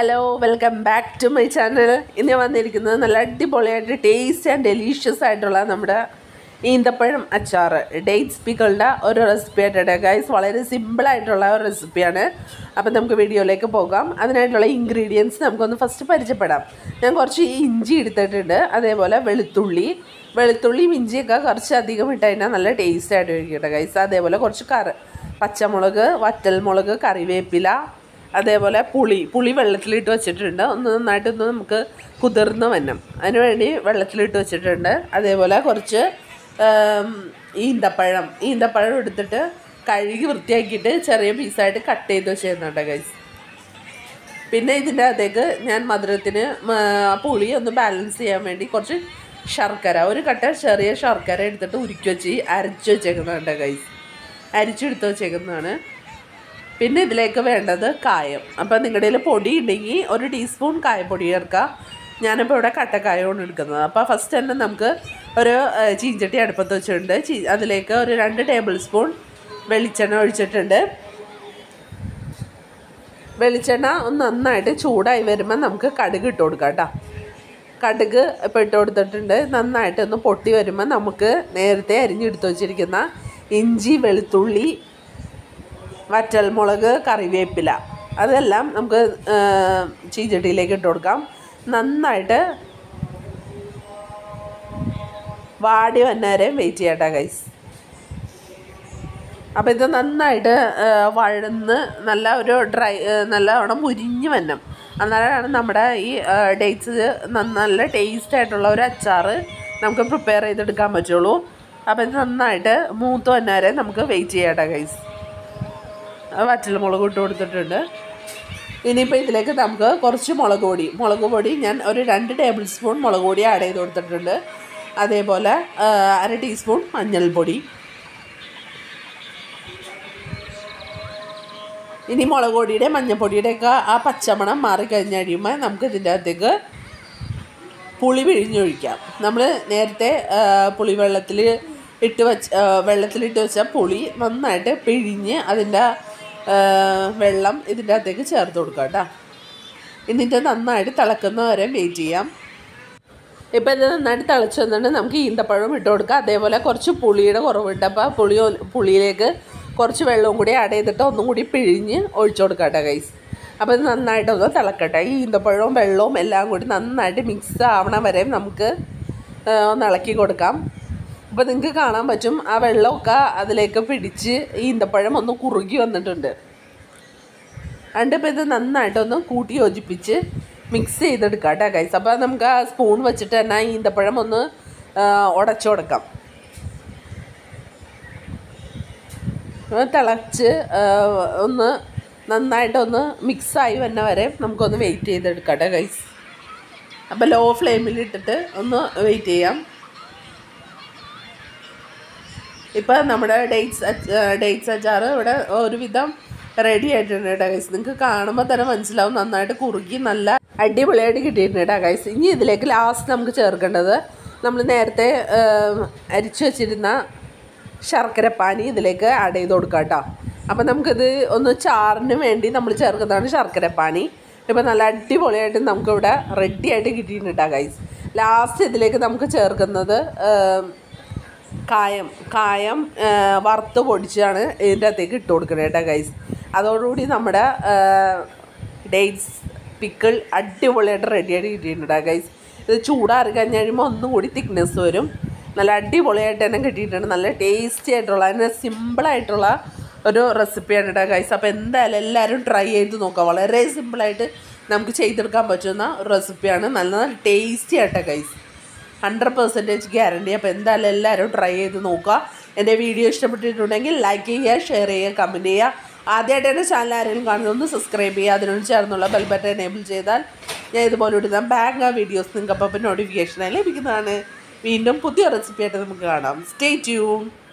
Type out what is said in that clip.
hello welcome back to my channel ഇന്ന് ഞാൻ വന്നിരിക്കുന്നത് നല്ല അടിപൊളിയായിട്ട് ടേസ്റ്റ് ആൻഡ് ഡെലീഷ്യസ് ആയിട്ടുള്ള നമ്മുടെ ഈന്തപ്പഴം അച്ചാർ ഡേറ്റ്സ് പിക്കളുടെ ഒരു റെസിപ്പി ആയിട്ടാണ് ഗൈസ് വളരെ സിമ്പിളായിട്ടുള്ള ഒരു റെസിപ്പിയാണ് അപ്പം നമുക്ക് വീഡിയോയിലേക്ക് പോകാം അതിനായിട്ടുള്ള ഇൻഗ്രീഡിയൻസ് നമുക്കൊന്ന് ഫസ്റ്റ് പരിചയപ്പെടാം ഞാൻ കുറച്ച് ഇഞ്ചി എടുത്തിട്ടുണ്ട് അതേപോലെ വെളുത്തുള്ളി വെളുത്തുള്ളിയും ഇഞ്ചിയൊക്കെ കുറച്ച് അധികം ഇട്ട് കഴിഞ്ഞാൽ നല്ല ടേസ്റ്റ് ആയിട്ട് കഴിക്കട്ടെ ഗൈസ് അതേപോലെ കുറച്ച് കറ പച്ചമുളക് വറ്റൽമുളക് കറിവേപ്പില അതേപോലെ പുളി പുളി വെള്ളത്തിലിട്ട് വെച്ചിട്ടുണ്ട് ഒന്ന് നന്നായിട്ടൊന്ന് നമുക്ക് കുതിർന്ന് വന്നം അതിന് വേണ്ടി വെള്ളത്തിലിട്ട് വെച്ചിട്ടുണ്ട് അതേപോലെ കുറച്ച് ആം, ഈന്തപ്പഴം ഈന്തപ്പഴം എടുത്തിട്ട് കഴുകി വൃത്തിയാക്കിയിട്ട് ചെറിയ പീസായിട്ട് കട്ട് ചെയ്ത് വെച്ചിരുന്നുണ്ട് ഗൈസ് പിന്നെ ഇതിൻ്റെ അകത്തേക്ക് ഞാൻ മധുരത്തിന് മ- പുളി ഒന്ന് ബാലൻസ് ചെയ്യാൻ വേണ്ടി കുറച്ച് ശർക്കര ഒരു കട്ട ചെറിയ ശർക്കര എടുത്തിട്ട് ഉരുക്കി വെച്ച് അരച്ച് വെച്ചേക്കുന്നുണ്ട് ഗൈസ് അരിച്ചെടുത്ത് വെച്ചേക്കുന്നതാണ് പിന്നെ ഇതിലേക്ക് വേണ്ടത് കായം അപ്പം നിങ്ങളുടെ കയ്യിൽ പൊടി ഉണ്ടെങ്കിൽ ഒരു ടീസ്പൂൺ കായപ്പൊടി ചേർക്കുക ഞാനിപ്പോൾ ഇവിടെ കട്ടക്കായമാണ് എടുക്കുന്നത് അപ്പോൾ ഫസ്റ്റ് തന്നെ നമുക്ക് ഒരു ഏഹ്, ചീഞ്ചട്ടി അടുപ്പത്ത് വെച്ചിട്ടുണ്ട് ചീ അതിലേക്ക് ഒരു രണ്ട് ടേബിൾ സ്പൂൺ വെളിച്ചെണ്ണ ഒഴിച്ചിട്ടുണ്ട് വെളിച്ചെണ്ണ ഒന്ന് നന്നായിട്ട് ചൂടായി വരുമ്പോൾ നമുക്ക് കടുക് ഇട്ട് കൊടുക്കാം കേട്ടോ കടുക് ഇപ്പോൾ ഇട്ട് കൊടുത്തിട്ടുണ്ട് നന്നായിട്ട് ഒന്ന് പൊട്ടി വരുമ്പോൾ നമുക്ക് നേരത്തെ അരിഞ്ഞെടുത്ത് വെച്ചിരിക്കുന്ന ഇഞ്ചി വെളുത്തുള്ളി വറ്റൽമുളക് കറിവേപ്പില അതെല്ലാം നമുക്ക് ആ, ചീച്ചട്ടിയിലേക്ക് ഇട്ട് കൊടുക്കാം നന്നായിട്ട് വാടി വന്നവരെയും വെയിറ്റ് ചെയ്യട്ടെ ഗൈസ് അപ്പോൾ ഇത് നന്നായിട്ട് ആ, വഴന്ന് നല്ല ഒരു ഡ്രൈ ആ, നല്ലവണ്ണം മുരിഞ്ഞ് വന്നം അന്നേരമാണ് നമ്മുടെ ഈ ഡേറ്റ്സ് നല്ല ടേസ്റ്റ് ആയിട്ടുള്ള ഒരു അച്ചാർ നമുക്ക് പ്രിപ്പയർ ചെയ്തെടുക്കാൻ പറ്റുള്ളൂ അപ്പോൾ ഇത് നന്നായിട്ട് മൂത്ത് വന്നവരെ നമുക്ക് വെയിറ്റ് ചെയ്യട്ടെ ഗൈസ് വറ്റൽ മുളക് ഇട്ട് കൊടുത്തിട്ടുണ്ട് ഇനിയിപ്പോൾ ഇതിലേക്ക് നമുക്ക് കുറച്ച് മുളക് പൊടി മുളക് പൊടി ഞാൻ ഒരു രണ്ട് ടേബിൾ സ്പൂൺ മുളക് പൊടി ആഡ് ചെയ്ത് കൊടുത്തിട്ടുണ്ട് അതേപോലെ ആ, അര ടീസ്പൂൺ മഞ്ഞൾപ്പൊടി ഇനി മുളക് പൊടിയുടെ മഞ്ഞൾപ്പൊടിയുടെയൊക്കെ ആ പച്ചമണം മാറിക്കഴിഞ്ഞ് കഴിയുമ്പോൾ നമുക്ക് ഇതിൻ്റെ അകത്തേക്ക് പുളി പിഴിഞ്ഞൊഴിക്കാം നമ്മൾ നേരത്തെ ആ, പുളിവെള്ളത്തിൽ ഇട്ട് വെച്ച് ആ, വെള്ളത്തിലിട്ട് വെച്ച പുളി നന്നായിട്ട് പിഴിഞ്ഞ് അതിൻ്റെ ആ, വെള്ളം ഇതിൻ്റെ അകത്തേക്ക് ചേർത്ത് കൊടുക്കാം കേട്ടോ എന്നിട്ട് നന്നായിട്ട് തിളക്കുന്നവരെ വെയിറ്റ് ചെയ്യാം ഇപ്പം ഇത് നന്നായിട്ട് തിളച്ച് വന്നിട്ട് നമുക്ക് ഈന്തപ്പഴം ഇട്ട് കൊടുക്കാം അതേപോലെ കുറച്ച് പുളിയുടെ കുറവുണ്ട് അപ്പോൾ പുളി ഒ- പുളിയിലേക്ക് കുറച്ച് വെള്ളവും കൂടി ആഡ് ചെയ്തിട്ട് ഒന്നും കൂടി പിഴിഞ്ഞ് ഒഴിച്ചു കൊടുക്കാം കേട്ടോ ഗൈസ് അപ്പോൾ ഇത് നന്നായിട്ട് ഒന്ന് തിളക്കട്ടെ ഈ ഈന്തപ്പഴവും വെള്ളവും എല്ലാം കൂടി നന്നായിട്ട് മിക്സ് ആവണ വരെ നമുക്ക് ആ, ഒന്ന് ഇളക്കി കൊടുക്കാം അപ്പോൾ നിങ്ങൾക്ക് കാണാൻ പറ്റും ആ വെള്ളമൊക്കെ അതിലേക്ക് പിടിച്ച് ഈ ഈന്തപ്പഴം ഒന്ന് കുറുകി വന്നിട്ടുണ്ട് അതുകൊണ്ട് ഇപ്പോൾ ഇത് നന്നായിട്ടൊന്ന് കൂട്ടി യോജിപ്പിച്ച് മിക്സ് ചെയ്തെടുക്കാം കേട്ടോ ഗൈസ് അപ്പോൾ നമുക്ക് ആ സ്പൂൺ വെച്ചിട്ട് തന്നെ ഈ ഈന്തപ്പഴം ഒന്ന് ഉടച്ചു കൊടുക്കാം അത് തിളച്ച് ആ, ഒന്ന് നന്നായിട്ടൊന്ന് മിക്സായി വന്ന വരെ നമുക്കൊന്ന് വെയിറ്റ് ചെയ്തെടുക്കാം കേട്ടോ ഗൈസ് അപ്പോൾ ലോ ഫ്ലെയിമിൽ ഇട്ടിട്ട് ഒന്ന് വെയിറ്റ് ചെയ്യാം ഇപ്പം നമ്മുടെ ഡേറ്റ്സ് ഡേറ്റ്സ് അച്ചാർ ഇവിടെ ഒരുവിധം റെഡി ആയിട്ടുണ്ട് കേട്ടോ ഗൈസ് നിങ്ങൾക്ക് കാണുമ്പോൾ തന്നെ മനസ്സിലാവും നന്നായിട്ട് കുറുകി നല്ല അടിപൊളിയായിട്ട് കിട്ടിയിട്ടുണ്ട് കേട്ടോ ഗൈസ് ഇനി ഇതിലേക്ക് ലാസ്റ്റ് നമുക്ക് ചേർക്കേണ്ടത് നമ്മൾ നേരത്തെ അരിച്ചു വെച്ചിരുന്ന ശർക്കരപ്പാനി ഇതിലേക്ക് ആഡ് ചെയ്ത് കൊടുക്കാം കേട്ടോ അപ്പം നമുക്കിത് ഒന്ന് ചാറിന് വേണ്ടി നമ്മൾ ചേർക്കുന്നതാണ് ശർക്കരപ്പാനി ഇപ്പം നല്ല അടിപൊളിയായിട്ട് നമുക്കിവിടെ റെഡി ആയിട്ട് കിട്ടിയിട്ടുണ്ട് കേട്ടോ ഗൈസ് ലാസ്റ്റ് ഇതിലേക്ക് നമുക്ക് ചേർക്കുന്നത് ഏം, കായം കായം ആ, വറുത്ത് പൊടിച്ചാണ് ഇതിൻ്റെ അകത്തേക്ക് ഇട്ട് കൊടുക്കുന്നത് കേട്ടോ ഗൈസ് അതോടുകൂടി നമ്മുടെ ഡേറ്റ്സ് പിക്കിൾ അടിപൊളിയായിട്ട് റെഡിയായിട്ട് കിട്ടിയിട്ടുണ്ട് ഗൈസ് ഇത് ചൂടാറി കഴിഞ്ഞ് കഴിയുമ്പോൾ ഒന്നും കൂടി തിക്നെസ് വരും നല്ല അടിപൊളിയായിട്ട് തന്നെ കിട്ടിയിട്ടുണ്ട് നല്ല ടേസ്റ്റി ആയിട്ടുള്ള അതിന് സിമ്പിളായിട്ടുള്ള ഒരു റെസിപ്പിയാണ് കേട്ടോ ഗൈസ് അപ്പോൾ എന്തായാലും എല്ലാവരും ട്രൈ ചെയ്ത് നോക്കുക വളരെ സിമ്പിളായിട്ട് നമുക്ക് ചെയ്തെടുക്കാൻ പറ്റുന്ന ഒരു റെസിപ്പിയാണ് നല്ല നല്ല ടേസ്റ്റി ആട്ടോ ഗൈസ് ഹൺഡ്രഡ് പെർസെൻറ്റേജ് ഗ്യാരണ്ടി അപ്പോൾ എന്തായാലും എല്ലാവരും ട്രൈ ചെയ്ത് നോക്കുക എൻ്റെ വീഡിയോ ഇഷ്ടപ്പെട്ടിട്ടുണ്ടെങ്കിൽ ലൈക്ക് ചെയ്യുക ഷെയർ ചെയ്യുക കമൻറ്റ് ചെയ്യുക ആദ്യമായിട്ട് എൻ്റെ ചാനൽ ആരെങ്കിലും കാണുന്നത് ഒന്ന് സബ്സ്ക്രൈബ് ചെയ്യുക അതിനോട് ചേർന്നുള്ള ബെൽ ബട്ടൺ എനേബിൾ ചെയ്താൽ ഞാൻ ഇതുപോലെ ഇടുന്ന ബാങ്ക് വീഡിയോസ് നിങ്ങൾക്ക് അപ്പം നോട്ടിഫിക്കേഷനായി ലഭിക്കുന്നതാണ് വീണ്ടും പുതിയ റെസിപ്പി ആയിട്ട് നമുക്ക് കാണാം സ്റ്റേ ട്യൂൺ